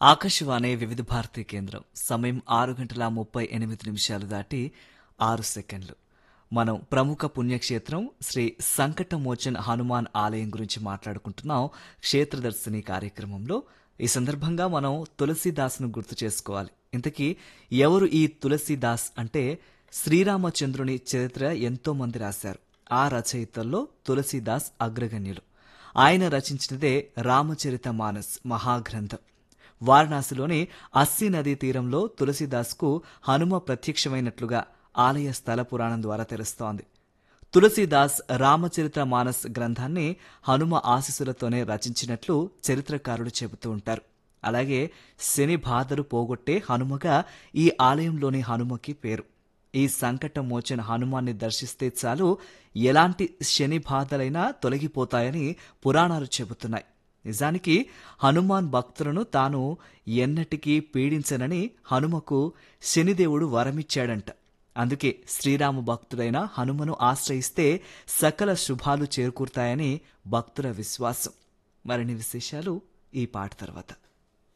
ఆకాశవాణి వివిధ భారతి కేంద్రం సమయం ఆరు గంటల ముప్పై ఎనిమిది నిమిషాలు దాటి ఆరు సెకండ్లు మనం ప్రముఖ పుణ్యక్షేత్రం శ్రీ సంకటమోచన్ హనుమాన్ ఆలయం గురించి మాట్లాడుకుంటున్నాం క్షేత్రదర్శిని కార్యక్రమంలో ఈ సందర్భంగా మనం తులసీదాస్ను గుర్తు చేసుకోవాలి ఇంతకీ ఎవరు ఈ తులసీదాస్ అంటే శ్రీరామచంద్రుని చరిత్ర ఎంతో మంది రాశారు ఆ రచయితల్లో తులసీదాస్ అగ్రగణ్యులు ఆయన రచించినదే రామచరిత మానస్ మహాగ్రంథం వారణాసిలోని అస్సీ నదీ తీరంలో తులసీదాస్కు హనుమ ప్రత్యక్షమైనట్లుగా ఆలయ స్థల పురాణం ద్వారా తెలుస్తోంది తులసీదాస్ రామచరిత మానస్ గ్రంథాన్ని హనుమ ఆశీస్సులతోనే రచించినట్లు చరిత్రకారులు చెబుతూ ఉంటారు అలాగే శని బాధలు పోగొట్టే హనుమగా ఈ ఆలయంలోని హనుమకి పేరు ఈ సంకట మోచన హనుమాన్ని దర్శిస్తే చాలు ఎలాంటి శని బాధలైనా తొలగిపోతాయని పురాణాలు చెబుతున్నాయి నిజానికి హనుమాన్ భక్తులను తాను ఎన్నటికీ పీడించనని హనుమకు శనిదేవుడు వరమిచ్చాడంట అందుకే శ్రీరామ భక్తుడైన హనుమను ఆశ్రయిస్తే సకల శుభాలు చేకూరుతాయని భక్తుల విశ్వాసం మరిన్ని విశేషాలు ఈ పాట తర్వాత